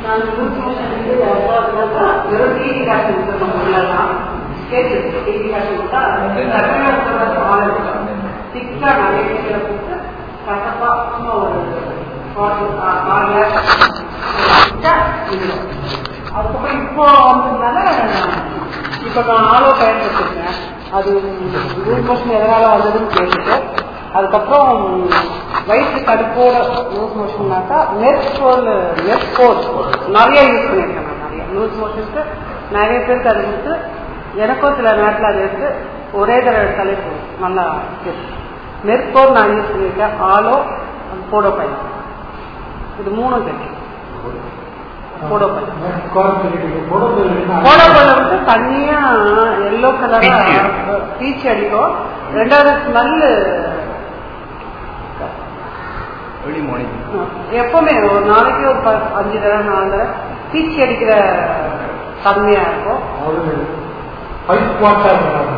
நான் loose motion வந்து போகிறதுனாக்கா வெறும் டிவி காசு நம்ம உள்ளலாம் கேட்டு டிவி காசு விட்டா சர்க்கரை ஆள் திக்கா நிறைய கீழே போட்டு கசப்பா சும்மா ஒரு அதுக்கப்புறம் இப்போ வந்ததுனால இப்போ நான் ஆலோ பயன்படுத்திருக்கேன் அது லூஸ் மோஷன் எதனால வந்ததுன்னு கேட்டுட்டு அதுக்கப்புறம் வயிற்று கடுப்போட லூஸ் மோஷன்னாக்கா நெட்போல் நெட்போல் நிறைய யூஸ் பண்ணியிருக்கேன் நான் நிறைய லூஸ் மோஷனுக்கு நிறைய பேருக்கு அது கொடுத்து எனக்கும் சில நேரத்தில் அது எடுத்து ஒரே தடவை எடுத்தாலே போதும் நல்லா நெற்போர் நான் யூஸ் பண்ணியிருக்கேன் ஆலோ போடோ பையன் இது மூணும் தெரியும் போடோ பையன் போடோ பையன் வந்து தனியா எல்லோ கலரா பீச் அடிக்கும் ரெண்டாவது ஸ்மெல்லு early morning. எப்பவுமே ஒரு நாளைக்கு ஒரு ப- அஞ்சு தடவை நாலு தடவை பீச்சி அடிக்கிற தன்மையா இருக்கும் ஃபைவ் ஸ்குவாட்ஸா இருக்கணும்